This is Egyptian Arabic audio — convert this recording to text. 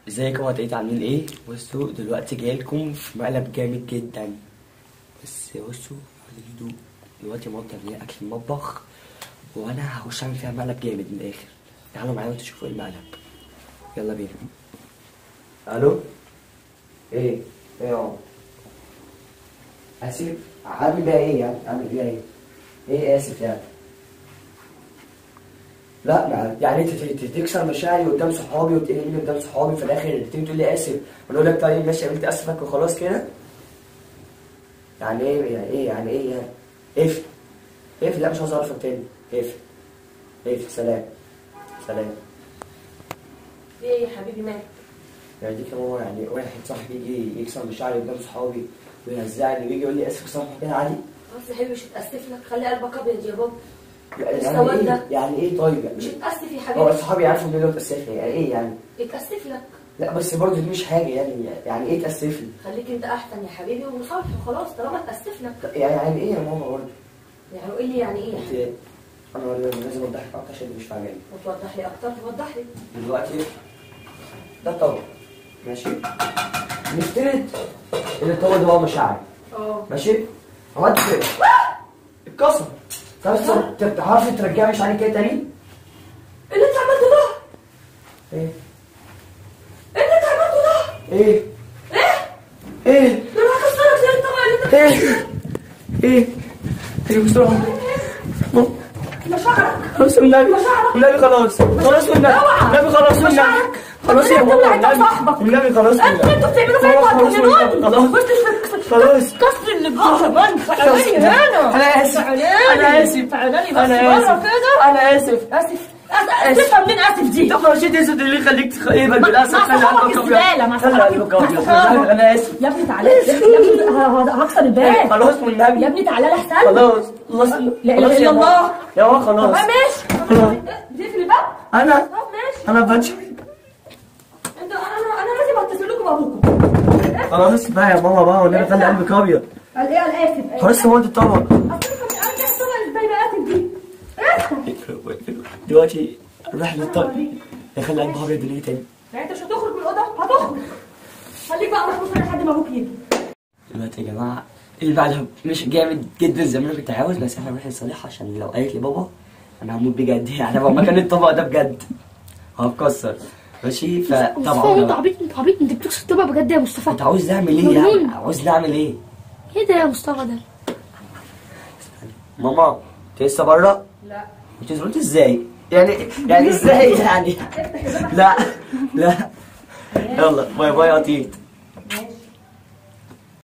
ازيكم يا تيتا عاملين ايه؟ بصوا دلوقتي جاي لكم في مقلب جامد جدا بس بصوا خدوا الهدوء دلوقتي مامتي عاملين اكل المطبخ وانا هخش اعمل فيها مقلب جامد من الاخر تعالوا معايا وانتوا تشوفوا ايه المقلب يلا بينا الو ايه ايه يا اسف اعمل بيها ايه يعني اعمل بيها ايه ايه اسف يعني لا ما- يعني انت ت- ت- تكسر مشاعري قدام صحابي وتقلبني قدام صحابي في الاخر تيجي تقول لي اسف وانا اقول لك طيب ماشي قابلت اسفك وخلاص كده يعني ايه يعني ايه يعني ايه يعني اقفل اقفل لا مش عاوز اعرفك تاني اقفل اقفل سلام سلام ايه يا حبيبي مالك يعني دي كان هو يعني واحد صاحبي يجي يكسر مشاعري قدام صحابي ويهزعني ويجي يقول لي اسف صح كده عادي خلاص يا حبيبي مش هتأسف لك خلي قلبك ابيض يا بابا يعني مستوى ايه ده. يعني ايه طيب مش يعني هتأسف يا هو حبيبي صحابي عارفوا ان انا بتاسفني يعني ايه يعني يتأسف لك لا بس برضه دي مش حاجه يعني يعني ايه تاسفني خليك انت احسن يا حبيبي وصالح وخلاص طالما اتأسف لك يعني يعني ايه يا ماما برضه يعني قول لي يعني ايه يا حبيبي انت انا لازم اوضح لك اكتر عشان مش فاهماني وتوضح لي اكتر توضح لي دلوقتي ده الطبق ماشي نفترض ان الطبق ده هو مشاعري اه ماشي عملت كده اتكسر كسر طب تعرفي ترجعي مشاعري كده تاني اللي انت عملته ده ايه اللي انت عملته ده ايه ايه ايه ده انا هكسرك زي الطبق اللي انت ايه ايه ايه بسرعه مشاعرك خلاص والنبي والنبي خلاص خلاص والنبي والنبي خلاص والنبي خلاص يا ماما والنبي والنبي خلاص انتوا والنبي انتوا بتعملوا فيا خلاص خلاص والنبي خلاص خلاص كسر اللي بجوه تعالي هنا انا اسف تعالي انا اسف تعالي بس انا بره اسف كده انا اسف اسف اسف منين اسف دي طب لو شيت اسود اللي يخليك تخيبك بالاسف مع خلي صحابك قلبك الزبالة، مع خلي صحابك قلبك ابيض صحابك. انا اسف يا ابني تعالى يا ابني ه- ه- هكسر الباب خلاص والنبي يا ابني تعالى لي احسن خلاص خلاص لا خلاص اله يا الا ماما. الله يا ماما طب خلاص ماشي خلاص. بتقفل الباب انا طب ماشي انا بنشف انت انا انا لازم اتصل لكم بابوكم خلاص بقى يا ماما بقى والنبي خلي قلبك ابيض قال ايه قال اسف خلاص هو انت الطبق اصل انا ارجع طبعا ازاي بقى اسف دي افتح دلوقتي نروح للطبق يخلي قلبك ابيض ليه تاني يعني انت مش هتخرج من الاوضه هتخرج خليك بقى محبوس لحد ما ابوك يجي دلوقتي يا جماعه المقلب مش جامد جدا زي ما انا كنت عاوز بس احنا نروح لصالح عشان لو قالت لي بابا انا هموت بجد يعني لو مكان الطبق ده بجد هتكسر ماشي مصطفى فطبعا انت بقى. عبيط انت عبيط انت بتكسر الطبق بجد يا مصطفى انت عاوز نعمل ايه يعني مجنون. عاوز نعمل ايه ايه ده يا مصطفى ده ماما انت لسه بره لا انت زرت ازاي يعني يعني ازاي يعني لا لا يلا باي باي يا تيت